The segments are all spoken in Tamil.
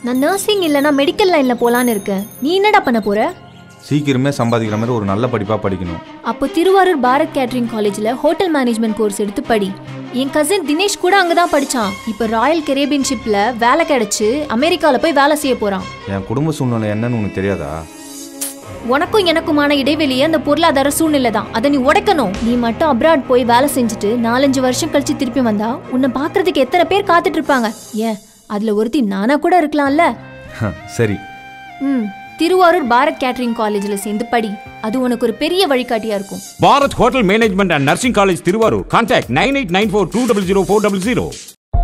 நான் நர்சிங் இல்லைன்னா மெடிக்கல் லைன்ல போலான்னு இருக்கேன் நீ என்னடா பண்ண போற சீக்கிரமே சம்பாதிக்கிற மாதிரி ஒரு நல்ல படிப்பாக படிக்கணும் அப்போ திருவாரூர் பாரத் கேட்டரிங் காலேஜ்ல ஹோட்டல் மேனேஜ்மெண்ட் கோர்ஸ் எடுத்து படி என் கசின் தினேஷ் கூட அங்கதான் படிச்சான் இப்போ ராயல் கரேபியன் ஷிப்ல வேலை கிடைச்சு அமெரிக்கால போய் வேலை செய்ய போறான் என் குடும்ப சூழ்நிலை என்னன்னு உனக்கு தெரியாதா உனக்கும் எனக்குமான இடைவெளியே அந்த பொருளாதார சூழ்நிலை தான் அதை நீ உடைக்கணும் நீ மட்டும் அப்ராட் போய் வேலை செஞ்சுட்டு நாலஞ்சு வருஷம் கழிச்சு திருப்பி வந்தா உன்னை பாக்குறதுக்கு எத்தனை பேர் காத்துட்டு இருப்பாங்க ஏன் அதுல ஒருத்தி நானா கூட இருக்கலாம்ல சரி ம் திருவாரூர் பாரத் கேட்டரிங் காலேஜ்ல சேர்ந்து படி அது உனக்கு ஒரு பெரிய வழிகாட்டியா இருக்கும் Bharat hotel management and nursing college Thiruvarur contact nine eight nine four two double zero four double zero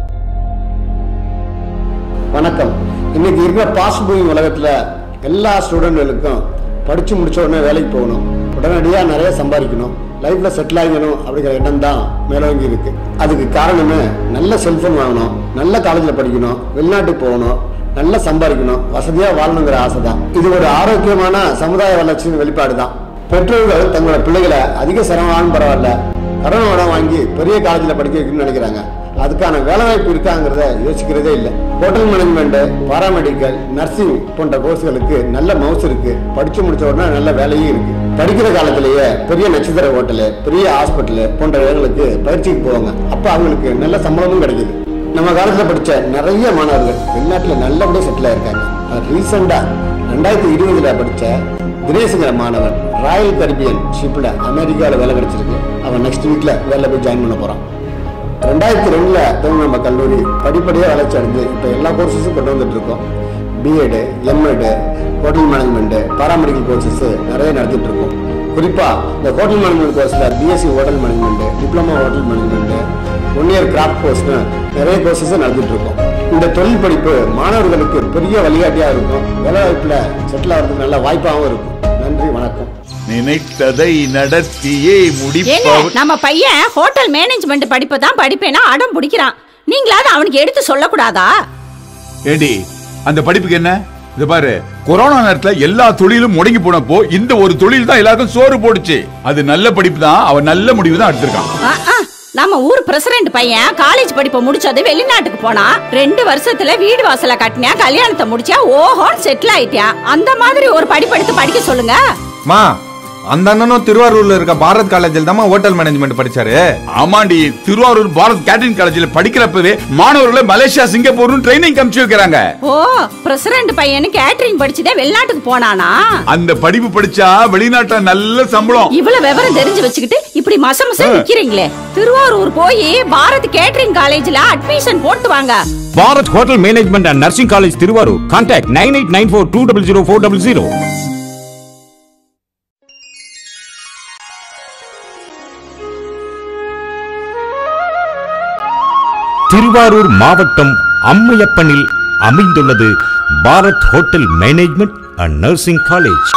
வணக்கம் இன்னைக்கு இருக்கிற பாஸ்ட் மூவிங் உலகத்துல எல்லா ஸ்டூடெண்ட்களுக்கும் படிச்சு முடிச்ச உடனே வேலைக்கு போகணும் உடனடியா நிறைய சம்பாதிக்கணும் லைஃப்ல செட்டில் ஆகணும் அப்படிங்கிற எண்ணம் தான் மேலோங்கி இருக்கு அதுக்கு காரணமே நல்ல செல்போன் வாங்கணும் நல்ல காலேஜ்ல படிக்கணும் வெளிநாட்டுக்கு போகணும் நல்லா சம்பாதிக்கணும் வசதியா வாழணுங்கிற ஆசை தான் இது ஒரு ஆரோக்கியமான சமுதாய வளர்ச்சியின் வெளிப்பாடு தான் பெற்றோர்கள் தங்களோட பிள்ளைகளை அதிக சிரமமானும் பரவாயில்ல கடன் உடம் வாங்கி பெரிய காலேஜில் படிக்க வைக்கணும்னு நினைக்கிறாங்க அதுக்கான வேலைவாய்ப்பு இருக்காங்கிறத யோசிக்கிறதே இல்லை ஹோட்டல் மேனேஜ்மெண்ட் பாராமெடிக்கல் நர்சிங் போன்ற கோர்ஸ்களுக்கு நல்ல மவுஸ் இருக்கு படிச்சு முடிச்ச உடனே நல்ல வேலையும் இருக்கு படிக்கிற காலத்திலேயே பெரிய நட்சத்திர ஹோட்டலு பெரிய ஹாஸ்பிட்டலு போன்ற இடங்களுக்கு பயிற்சிக்கு போவாங்க அப்ப அவங்களுக்கு நல்ல சம்பளமும் கிடைக்குது நம்ம காலத்துல படிச்ச நிறைய மாணவர்கள் வெளிநாட்டுல நல்லபடியா செட்டில் ஆயிருக்காங்க ரீசெண்டா ரெண்டாயிரத்தி இருபதுல படிச்ச தினேஷ்ங்கிற மாணவன் ராயல் கரிபியன் ஷிப்ல அமெரிக்காவில் வேலை கிடைச்சிருக்கு அவன் நெக்ஸ்ட் வீக்ல வேலை போய் ஜாயின் பண்ண போறான் ரெண்டாயிரத்தி ரெண்டுல தொடங்க நம்ம கல்லூரி படிப்படியாக வளர்ச்சி அடைஞ்சு இப்போ எல்லா கோர்சஸும் கொண்டு வந்துட்டு இருக்கோம் BEd MEd hotel management paramedical courses நிறைய நடத்திட்டு இருக்கோம் குறிப்பா இந்த ஹோட்டல் மேனேஜ்மெண்ட் கோர்ஸ்ல BSc hotel management diploma hotel management one year craft கோர்ஸ்னு நிறைய கோர்சஸ் நடத்திட்டு இருக்கோம் இந்த தொழில் படிப்பு மாணவர்களுக்கு பெரிய வழிகாட்டியா இருக்கும் வேலைவாய்ப்புல செட்டில் ஆகிறதுக்கு நல்ல வாய்ப்பாகவும் இருக்கும் நன்றி வணக்கம் நினைத்ததை நடத்தியே ஏங்க முடிப்பவர் நம்ம பையன் ஹோட்டல் மேனேஜ்மெண்ட் படிப்பை தான் படிப்பேனா அடம் பிடிக்கிறான் நீங்களாவது அவனுக்கு எடுத்து சொல்லக்கூடாதா ஏடி அந்த படிப்புக்கு என்ன இது பாரு கொரோனா நேரத்துல எல்லா தொழிலும் முடங்கி போனப்போ இந்த ஒரு தொழில் தான் எல்லாருக்கும் சோறு போடுச்சு அது நல்ல படிப்பு தான் அவன் நல்ல முடிவு தான் எடுத்திருக்கான் ஆ, ஆ, நம்ம ஊர் பிரசிடென்ட் பையன் காலேஜ் படிப்பை முடிச்சது வெளிநாட்டுக்கு போனா ரெண்டு வருஷத்துல வீடு வாசல கட்டினா கல்யாணத்தை முடிச்சா ஓஹோன்னு செட்டில் ஆயிட்டியா அந்த மாதிரி ஒரு படிப்பெடுத்து படிக்க சொல்லுங்க மா அந்த அண்ணனும் திருவாரூர்ல இருக்க பாரத் காலேஜில் தான் ஹோட்டல் மேனேஜ்மெண்ட் படிச்சாரு ஆமாண்டி திருவாரூர் பாரத் கேட்டரிங் காலேஜ்ல படிக்கிறப்பவே மாணவர்களை மலேசியா சிங்கப்பூர் ட்ரைனிங் அனுப்பிச்சு வைக்கிறாங்க ஓ பிரசிடென்ட் பையனு கேட்டரிங் படிச்சுதே வெளிநாட்டுக்கு போனானா அந்த படிப்பு படிச்சா வெளிநாட்டுல நல்ல சம்பளம் இவ்வளவு விவரம் தெரிஞ்சு வச்சுக்கிட்டு இப்படி மச மச நிக்கிறீங்களே திருவாரூர் போய் பாரத் கேட்டரிங் காலேஜ்ல அட்மிஷன் போட்டு வாங்க Bharat hotel management and nursing college Thiruvarur contact nine eight nine four two double zero four double zero Thiruvarur மாவட்டம் அம்மையப்பனில் அமைந்துள்ளது Bharat hotel management and nursing college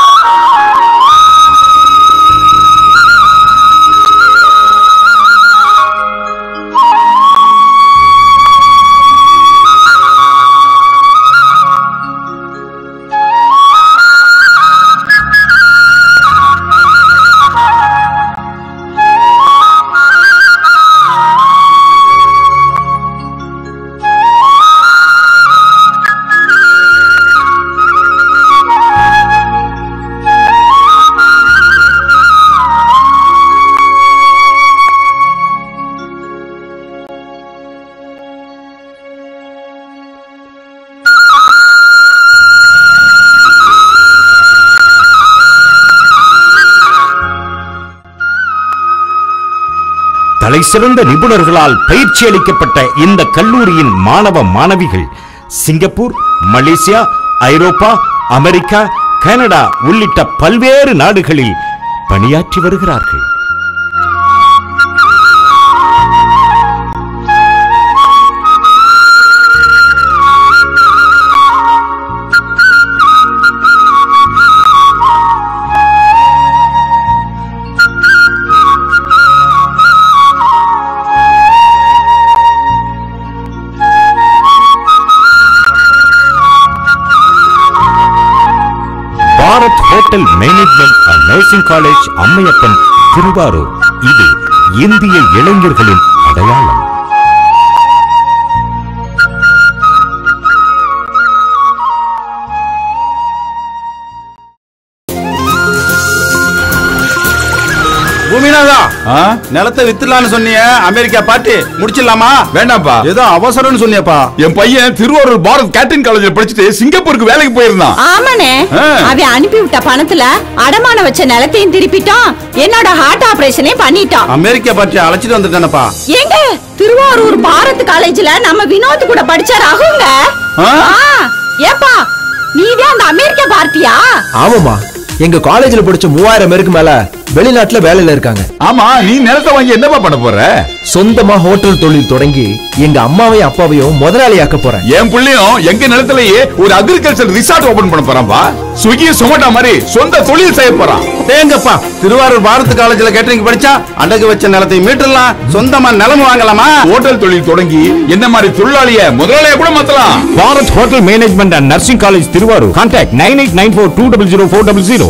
தலைசிறந்த நிபுணர்களால் பயிற்சி அளிக்கப்பட்ட இந்த கல்லூரியின் மாணவ மாணவிகள் சிங்கப்பூர் மலேசியா ஐரோப்பா அமெரிக்கா கனடா உள்ளிட்ட பல்வேறு நாடுகளில் பணியாற்றி வருகிறார்கள் Bharat hotel management and nursing college Ammaiyappan Thiruvarur இது இந்திய இளைஞர்களின் அடையாளம் சுவாமிநாதா ஆ? நிலத்தை வித்துலான்னு சொன்னிய அமெரிக்கா பார்ட்டி முடிச்சிடலாமா வேண்டாம்ப்பா ஏதோ அவசரம்னு சொன்னியப்பா என் பையன் திருவாரூர் பாரத் கேட்டரிங் காலேஜ்ல படிச்சுட்டு சிங்கப்பூருக்கு வேலைக்கு போயிருந்தான் ஆமாண்ணே ஆ. அவன் அனுப்பி விட்ட பணத்துல அடமான வச்ச நிலத்தையும் திருப்பிட்டோம் என்னோட ஹார்ட் ஆபரேஷனையும் பண்ணிட்டோம் அமெரிக்கா பார்ட்டி அழைச்சிட்டு வந்துட்டானப்பா எங்க திருவாரூர் பாரத் காலேஜ்ல நம்ம வினோத் கூட படிச்ச ரகுங்க ஆ? ஆ, ஏப்பா நீதான் அந்த அமெரிக்கா பார்ட்டியா ஆமாமா எங்க காலேஜ்ல படிச்ச மூவாயிரம் பேருக்கு மேல வெளிநாட்டுல வேலையில இருக்காங்க ஆமா நீ நிலத்தை வாங்கி என்னப்பா பண்ண போற சொந்தமா ஹோட்டல் தொழில் தொடங்கி எங்க அம்மாவையும் அப்பாவையும் முதலாளியாக்க போறேன் என் புள்ளையும் எங்க நிலத்திலேயே ஒரு அக்ரிகல்ச்சர் ரிசார்ட் ஓபன் பண்ண போறான்பா ஸ்விக்கி சொமேட்டோ மாதிரி சொந்த தொழில் செய்ய போறான் தேங்கப்பா திருவாரூர் பாரத் காலேஜ்ல கேட்டரிங் படிச்சா அடகு வச்ச நிலத்தை மீட்டுடலாம் சொந்தமா நிலம் வாங்கலாமா ஹோட்டல் தொழில் தொடங்கி என்ன மாதிரி தொழிலாளிய முதலாளிய கூட மாத்தலாம் Bharat hotel management and nursing college Thiruvarur contact nine eight nine four two double zero four double zero